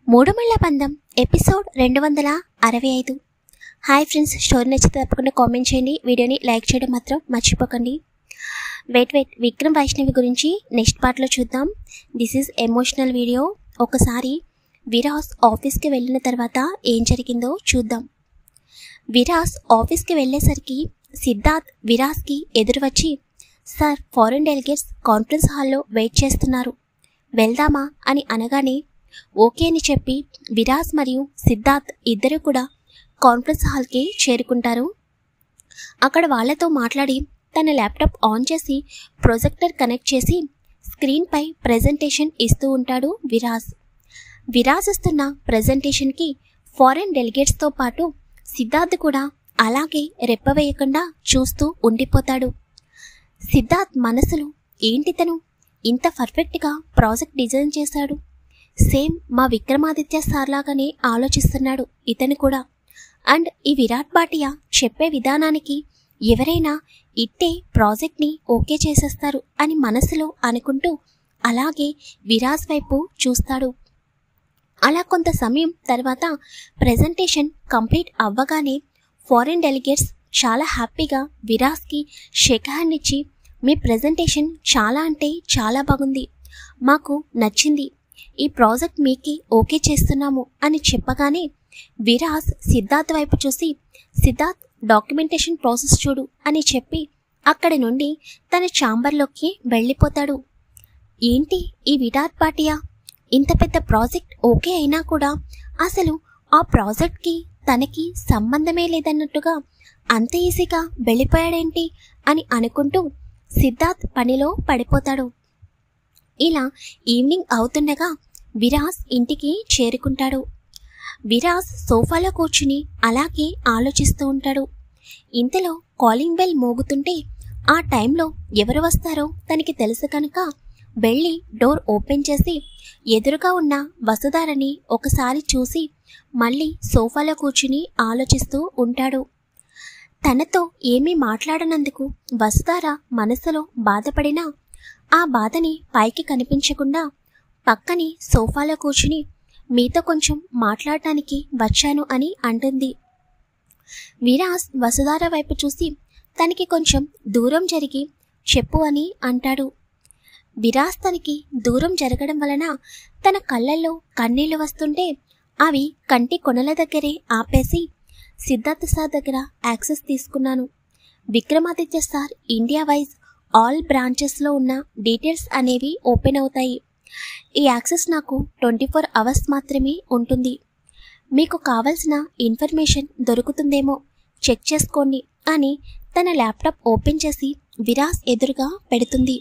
మూడుముళ్ళ బంధం ఎపిసోడ్ రెండు వందల అరవై ఐదు హాయ్ ఫ్రెండ్స్ స్టోరీ నచ్చితే తప్పకుండా కామెంట్ చేయండి వీడియోని లైక్ చేయడం మాత్రం మర్చిపోకండి వెయిట్ వెయిట్ విక్రమ్ వైష్ణవి గురించి నెక్స్ట్ పార్ట్లో చూద్దాం దిస్ ఈజ్ ఎమోషనల్ వీడియో ఒకసారి విరాస్ ఆఫీస్కి వెళ్ళిన తర్వాత ఏం జరిగిందో చూద్దాం విరాస్ ఆఫీస్కి వెళ్ళేసరికి సిద్ధార్థ్ విరాస్కి ఎదురు వచ్చి సార్ ఫారెన్ డెలిగేట్స్ కాన్ఫరెన్స్ హాల్లో వెయిట్ చేస్తున్నారు వెళ్దామా అని అనగానే ఓకే అని చెప్పి విరాజ్ మరియు సిద్ధార్థ్ ఇద్దరు కూడా కాన్ఫరెన్స్ హాల్కి చేరుకుంటారు అక్కడ వాళ్ళతో మాట్లాడి తన ల్యాప్టాప్ ఆన్ చేసి ప్రొజెక్టర్ కనెక్ట్ చేసి స్క్రీన్పై ప్రజెంటేషన్ ఇస్తూ ఉంటాడు విరాజ్ విరాజ్ ఇస్తున్న ప్రజెంటేషన్కి ఫారెన్ డెలిగేట్స్తో పాటు సిద్ధార్థ్ కూడా అలాగే రెప్పవేయకుండా చూస్తూ ఉండిపోతాడు సిద్ధార్థ్ మనసులో ఏంటి తను ఇంత పర్ఫెక్ట్గా ప్రాజెక్ట్ డిజైన్ చేశాడు సేమ్ మా విక్రమాదిత్య సార్ లాగానే ఆలోచిస్తున్నాడు ఇతను కూడా అండ్ ఈ విరాట్ భాటియా చెప్పే విధానానికి ఎవరైనా ఇట్టే ప్రాజెక్ట్ని ఓకే చేసేస్తారు అని మనసులో అనుకుంటూ అలాగే విరాజ్ వైపు చూస్తాడు అలా కొంత సమయం తర్వాత ప్రెజెంటేషన్ కంప్లీట్ అవ్వగానే ఫారిన్ డెలిగేట్స్ చాలా హ్యాపీగా విరాజ్కి షేక్ హ్యాండ్ ఇచ్చి మీ ప్రెజెంటేషన్ చాలా అంటే చాలా బాగుంది మాకు నచ్చింది ఈ ప్రాజెక్ట్ మీకి ఓకే చేస్తున్నాము అని చెప్పగానే విరాజ్ సిద్ధార్థ్ వైపు చూసి సిద్ధార్థ్ డాక్యుమెంటేషన్ ప్రాసెస్ చూడు అని చెప్పి అక్కడి నుండి తన ఛాంబర్లోకి వెళ్ళిపోతాడు ఏంటి ఈ విరాట్ పాటియా ఇంత పెద్ద ప్రాజెక్ట్ ఓకే అయినా కూడా అసలు ఆ ప్రాజెక్ట్కి తనకి సంబంధమే లేదన్నట్టుగా అంత ఈజీగా వెళ్ళిపోయాడేంటి అని అనుకుంటూ సిద్ధార్థ్ పనిలో పడిపోతాడు ఇలా ఈవినింగ్ అవుతుండగా విరాస్ ఇంటికి చేరుకుంటాడు విరాస్ సోఫాలో కూర్చుని అలాగే ఆలోచిస్తూ ఉంటాడు ఇంతలో కాలింగ్ బెల్ మోగుతుంటే ఆ టైంలో ఎవరు వస్తారో తనకి తెలుసు కనుక వెళ్ళి డోర్ ఓపెన్ చేసి ఎదురుగా ఉన్న వసుధారని ఒకసారి చూసి మళ్ళీ సోఫాలో కూర్చుని ఆలోచిస్తూ ఉంటాడు తనతో ఏమీ మాట్లాడనందుకు వసుధార మనసులో బాధపడినా ఆ బాధని పైకి కనిపించకుండా పక్కని సోఫాలో కూర్చుని మీతో కొంచెం మాట్లాడటానికి వచ్చాను అని అంటుంది విరాస్ వసుధార వైపు చూసి తనకి కొంచెం దూరం జరిగి చెప్పు అని అంటాడు విరాస్ తనకి దూరం జరగడం వలన తన కళ్ళల్లో కన్నీళ్లు వస్తుంటే అవి కంటి కొనల దగ్గరే ఆపేసి సిద్ధార్థ సార్ దగ్గర యాక్సెస్ తీసుకున్నాను Vikramaditya sir India wise all బ్రాంచెస్లో ఉన్న డీటెయిల్స్ అనేవి ఓపెన్ అవుతాయి ఈ యాక్సెస్ నాకు ట్వంటీ ఫోర్ అవర్స్ మాత్రమే ఉంటుంది మీకు కావలసిన ఇన్ఫర్మేషన్ దొరుకుతుందేమో చెక్ చేసుకోండి అని తన ల్యాప్టాప్ ఓపెన్ చేసి విరాస్ ఎదురుగా పెడుతుంది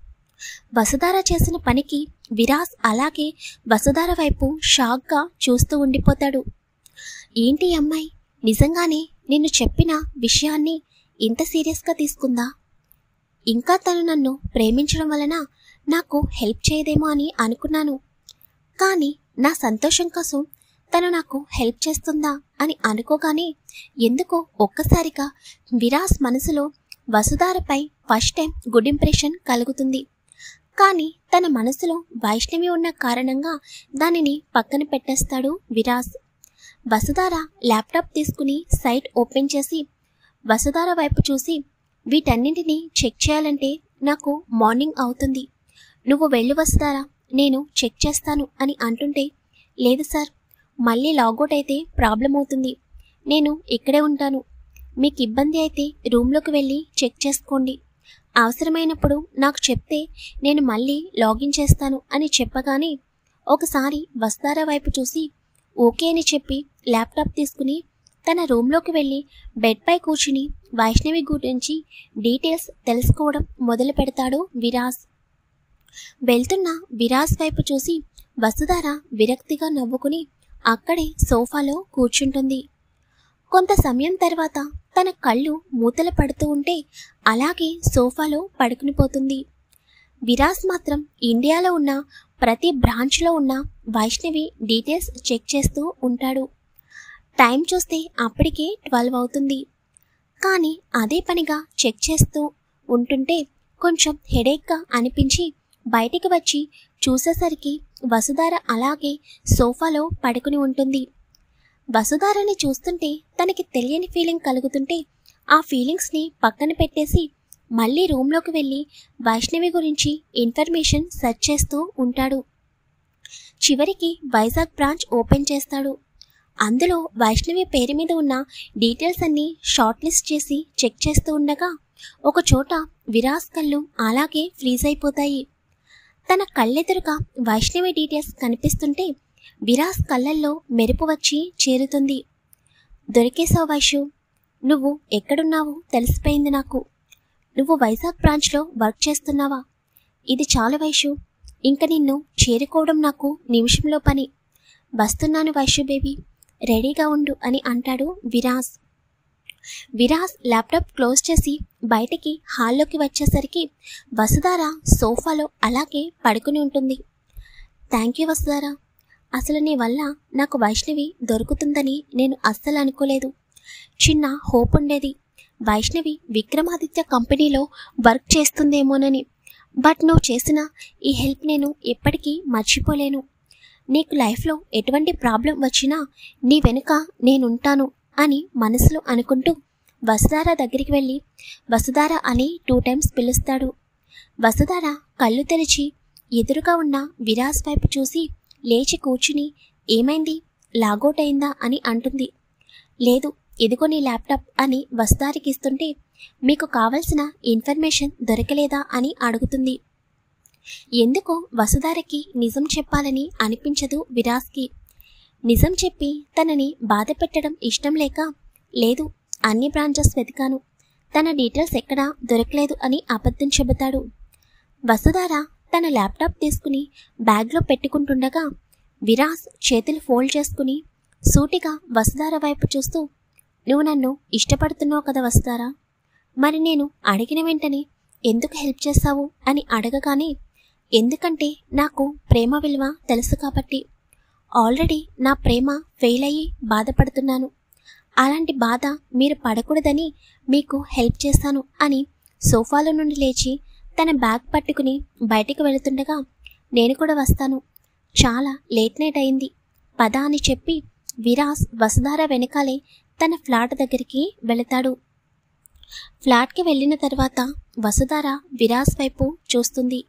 వసుధార చేసిన పనికి విరాస్ అలాగే వసుధార వైపు షాక్గా చూస్తూ ఉండిపోతాడు ఏంటి ఈ అమ్మాయి నిజంగానే నిన్ను చెప్పిన విషయాన్ని ఇంత సీరియస్గా తీసుకుందా ఇంకా తను నన్ను ప్రేమించడం వలన నాకు హెల్ప్ చేయదేమో అని అనుకున్నాను కానీ నా సంతోషం కోసం తను నాకు హెల్ప్ చేస్తుందా అని అనుకోగానే ఎందుకో ఒక్కసారిగా విరాస్ మనసులో వసుధారపై ఫస్ట్ టైం గుడ్ ఇంప్రెషన్ కలుగుతుంది కానీ తన మనసులో వైష్ణవి ఉన్న కారణంగా దానిని పక్కన పెట్టేస్తాడు విరాస్ వసుధార ల్యాప్టాప్ తీసుకుని సైట్ ఓపెన్ చేసి వసుధార వైపు చూసి వీటన్నింటినీ చెక్ చేయాలంటే నాకు మార్నింగ్ అవుతుంది నువ్వు వెళ్ళు వసుధారా నేను చెక్ చేస్తాను అని అంటుంటే లేదు సార్ మళ్ళీ లాగౌట్ అయితే ప్రాబ్లం అవుతుంది నేను ఇక్కడే ఉంటాను మీకు ఇబ్బంది అయితే రూమ్లోకి వెళ్ళి చెక్ చేసుకోండి అవసరమైనప్పుడు నాకు చెప్తే నేను మళ్ళీ లాగిన్ చేస్తాను అని చెప్పగానే ఒకసారి వస్తారా వైపు చూసి ఓకే అని చెప్పి ల్యాప్టాప్ తీసుకుని తన రూమ్లోకి వెళ్ళి బెడ్పై కూర్చుని వైష్ణవి గురించి డీటెయిల్స్ తెలుసుకోవడం మొదలు పెడతాడు విరాజ్ వెళ్తున్న విరాజ్ వైపు చూసి వసుధార విరక్తిగా నవ్వుకుని అక్కడే సోఫాలో కూర్చుంటుంది కొంత సమయం తర్వాత తన కళ్ళు మూతలు పడుతూ ఉంటే అలాగే సోఫాలో పడుకునిపోతుంది విరాస్ మాత్రం ఇండియాలో ఉన్న ప్రతి బ్రాంచ్లో ఉన్న వైష్ణవి డీటెయిల్స్ చెక్ చేస్తూ ఉంటాడు టైం చూస్తే అప్పటికే ట్వెల్వ్ అవుతుంది కానీ అదే పనిగా చెక్ చేస్తూ ఉంటుంటే కొంచెం హెడేక్గా అనిపించి బయటికి వచ్చి చూసేసరికి వసుధార అలాగే సోఫాలో పడుకుని ఉంటుంది వసుధారని చూస్తుంటే తనకి తెలియని ఫీలింగ్ కలుగుతుంటే ఆ ఫీలింగ్స్ని పక్కన పెట్టేసి మళ్ళీ రూమ్లోకి వెళ్ళి వైష్ణవి గురించి ఇన్ఫర్మేషన్ సెర్చ్ చేస్తూ ఉంటాడు చివరికి వైజాగ్ బ్రాంచ్ ఓపెన్ చేస్తాడు అందులో వైష్ణవి పేరు మీద ఉన్న డీటెయిల్స్ అన్ని షార్ట్ లిస్ట్ చేసి చెక్ చేస్తూ ఉండగా ఒక చోట విరాస్ కళ్ళు అలాగే ఫ్రీజ్ అయిపోతాయి తన కళ్ళెదురుగా వైష్ణవి డీటెయిల్స్ కనిపిస్తుంటే విరాస్ కళ్ళల్లో మెరుపు వచ్చి చేరుతుంది దొరికేశావు వైషు నువ్వు ఎక్కడున్నావో తెలిసిపోయింది నాకు నువ్వు వైజాగ్ బ్రాంచ్లో వర్క్ చేస్తున్నావా ఇది చాలు వైషు ఇంక నిన్ను చేరుకోవడం నాకు నిమిషంలో పని వస్తున్నాను వైషు బేబీ రెడీగా ఉండు అని అంటాడు విరాస్ విరాస్ ల్యాప్టాప్ క్లోజ్ చేసి బయటికి హాల్లోకి వచ్చేసరికి వసుధార సోఫాలో అలాగే పడుకుని ఉంటుంది థ్యాంక్ యూ వసుధార అసలు నీ వల్ల నాకు వైష్ణవి దొరుకుతుందని నేను అస్సలు అనుకోలేదు చిన్న హోప్ ఉండేది వైష్ణవి విక్రమాదిత్య కంపెనీలో వర్క్ చేస్తుందేమోనని బట్ నువ్వు చేసిన ఈ హెల్ప్ నేను ఎప్పటికీ మర్చిపోలేను నీకు లైఫ్లో ఎటువంటి ప్రాబ్లం వచ్చినా నీ వెనుక నేనుంటాను అని మనసులో అనుకుంటూ వసుధార దగ్గరికి వెళ్ళి వసుధార అని టూ టైమ్స్ పిలుస్తాడు వసుధార కళ్ళు తెరిచి ఎదురుగా ఉన్న విరాస్ వైపు చూసి లేచి కూర్చుని ఏమైంది లాగౌట్ అయిందా అని అంటుంది లేదు ఇదిగో నీ ల్యాప్టాప్ అని వసుధారికి ఇస్తుంటే మీకు కావలసిన ఇన్ఫర్మేషన్ దొరకలేదా అని అడుగుతుంది ఎందుకో వసుధారకి నిజం చెప్పాలని అనిపించదు విరాస్కి నిజం చెప్పి తనని బాధ పెట్టడం ఇష్టం లేక లేదు అన్ని బ్రాంచెస్ వెతికాను తన డీటెయిల్స్ ఎక్కడా దొరకలేదు అని అబద్ధం చెబుతాడు వసుధార తన ల్యాప్టాప్ తీసుకుని బ్యాగ్లో పెట్టుకుంటుండగా విరాస్ చేతులు ఫోల్డ్ చేసుకుని సూటిగా వసుధార వైపు చూస్తూ నువ్వు నన్ను ఇష్టపడుతున్నావు కదా వసుధారా మరి నేను అడిగిన వెంటనే ఎందుకు హెల్ప్ చేస్తావు అని అడగగానే ఎందుకంటే నాకు ప్రేమ విలువ తెలుసు కాబట్టి ఆల్రెడీ నా ప్రేమ ఫెయిల్ అయ్యి బాధపడుతున్నాను అలాంటి బాధ మీరు పడకూడదని మీకు హెల్ప్ చేస్తాను అని సోఫాలో నుండి లేచి తన బ్యాగ్ పట్టుకుని బయటికి వెళుతుండగా నేను కూడా వస్తాను చాలా లేట్ నైట్ అయింది పద అని చెప్పి విరాస్ వసుధార వెనకాలే తన ఫ్లాట్ దగ్గరికి వెళతాడు ఫ్లాట్కి వెళ్ళిన తర్వాత వసుధార విరాస్ వైపు చూస్తుంది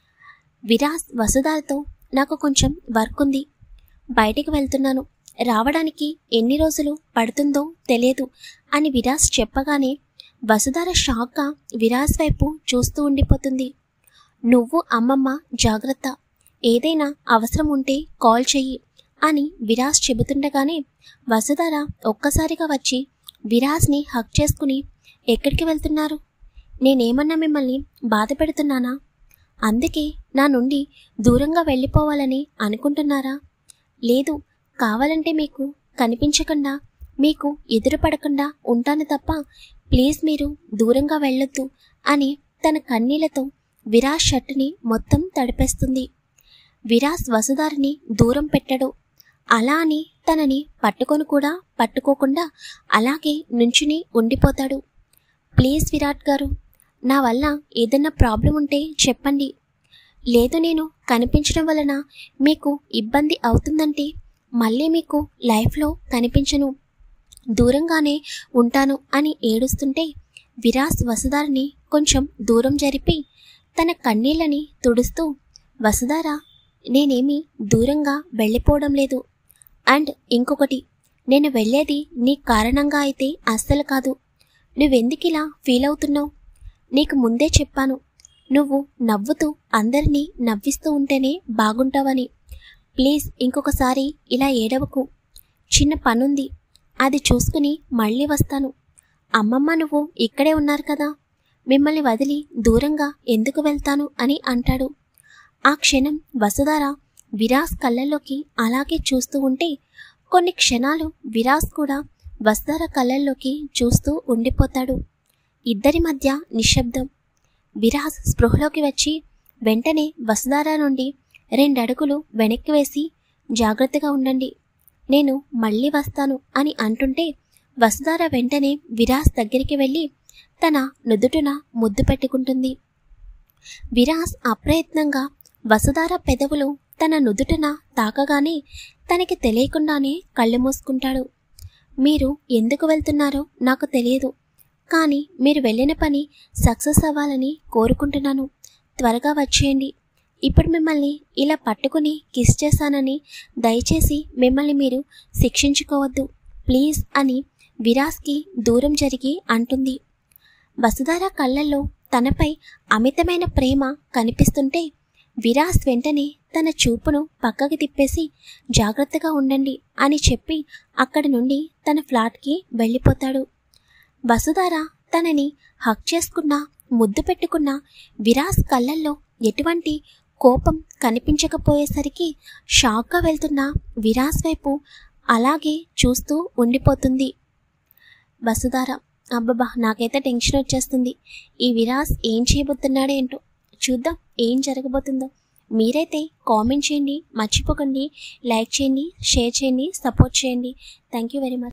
విరాస్ వసుధారతో నాకు కొంచెం వర్క్ ఉంది బయటికి వెళ్తున్నాను రావడానికి ఎన్ని రోజులు పడుతుందో తెలియదు అని విరాస్ చెప్పగానే వసుధార షాక్గా విరాస్ వైపు చూస్తూ ఉండిపోతుంది నువ్వు అమ్మమ్మ జాగ్రత్త ఏదైనా అవసరం ఉంటే కాల్ చెయ్యి అని విరాస్ చెబుతుండగానే వసుధార ఒక్కసారిగా వచ్చి విరాస్ని హక్ చేసుకుని ఎక్కడికి వెళ్తున్నారు నేనేమన్నా మిమ్మల్ని బాధ పెడుతున్నానా అందుకే నా నుండి దూరంగా వెళ్ళిపోవాలని అనుకుంటున్నారా లేదు కావాలంటే మీకు కనిపించకుండా మీకు ఎదురుపడకుండా ఉంటాను తప్ప ప్లీజ్ మీరు దూరంగా వెళ్ళొద్దు అని తన కన్నీళ్లతో విరాస్ షర్టుని మొత్తం తడిపేస్తుంది విరాస్ వసుధారిని దూరం పెట్టడు అలా అని తనని పట్టుకొని కూడా పట్టుకోకుండా అలాగే నుంచుని ఉండిపోతాడు ప్లీజ్ విరాట్ గారు నా వల్ల ఏదైనా ప్రాబ్లం ఉంటే చెప్పండి లేదు నేను కనిపించడం వలన మీకు ఇబ్బంది అవుతుందంటే మళ్ళీ మీకు లైఫ్లో కనిపించను దూరంగానే ఉంటాను అని ఏడుస్తుంటే విరాస్ వసుధారిని కొంచెం దూరం జరిపి తన కన్నీళ్ళని తుడుస్తూ వసుధార నేనేమి దూరంగా వెళ్ళిపోవడం లేదు అండ్ ఇంకొకటి నేను వెళ్ళేది నీ కారణంగా అయితే అస్సలు కాదు నువ్వెందుకిలా ఫీల్ అవుతున్నావు నీకు ముందే చెప్పాను నువ్వు నవ్వుతూ అందరినీ నవ్విస్తూ ఉంటేనే బాగుంటావని ప్లీజ్ ఇంకొకసారి ఇలా ఏడవకు చిన్న పనుంది అది చూసుకుని మళ్ళీ వస్తాను అమ్మమ్మ నువ్వు ఇక్కడే ఉన్నారు కదా మిమ్మల్ని వదిలి దూరంగా ఎందుకు వెళ్తాను అని అంటాడు ఆ క్షణం వసుధార విరాస్ కళ్ళల్లోకి అలాగే చూస్తూ ఉంటే కొన్ని క్షణాలు విరాస్ కూడా వసుధార కళ్ళల్లోకి చూస్తూ ఉండిపోతాడు ఇద్దరి మధ్య నిశ్శబ్దం విరాస్ స్పృహలోకి వచ్చి వెంటనే వసుధార నుండి రెండడుగులు వెనక్కి వేసి జాగ్రత్తగా ఉండండి నేను మళ్ళీ వస్తాను అని అంటుంటే వసుధార వెంటనే విరాస్ దగ్గరికి వెళ్ళి తన నుదుటున ముద్దు పెట్టుకుంటుంది విరాస్ అప్రయత్నంగా వసుధార పెదవులు తన నుదుటన తాకగానే తనకి తెలియకుండానే కళ్ళు మూసుకుంటాడు మీరు ఎందుకు వెళ్తున్నారో నాకు తెలియదు కానీ మీరు వెళ్ళిన పని సక్సెస్ అవ్వాలని కోరుకుంటున్నాను త్వరగా వచ్చేయండి ఇప్పుడు మిమ్మల్ని ఇలా పట్టుకుని కిస్ చేశానని దయచేసి మిమ్మల్ని మీరు శిక్షించుకోవద్దు ప్లీజ్ అని విరాస్కి దూరం జరిగి అంటుంది వసుధార కళ్ళల్లో తనపై అమితమైన ప్రేమ కనిపిస్తుంటే విరాస్ వెంటనే తన చూపును పక్కకి తిప్పేసి జాగ్రత్తగా ఉండండి అని చెప్పి అక్కడి నుండి తన ఫ్లాట్కి వెళ్ళిపోతాడు వసుధార తనని హక్ చేసుకున్న ముద్దు పెట్టుకున్న విరాస్ కళ్ళల్లో ఎటువంటి కోపం కనిపించకపోయేసరికి షాక్గా వెళ్తున్న విరాస్ వైపు అలాగే చూస్తూ ఉండిపోతుంది వసుధార అబ్బబ్బా నాకైతే టెన్షన్ వచ్చేస్తుంది ఈ విరాస్ ఏం చేయబోతున్నాడో ఏంటో చూద్దాం ఏం జరగబోతుందో మీరైతే కామెంట్ చేయండి మర్చిపోకండి లైక్ చేయండి షేర్ చేయండి సపోర్ట్ చేయండి థ్యాంక్ యూ వెరీ మచ్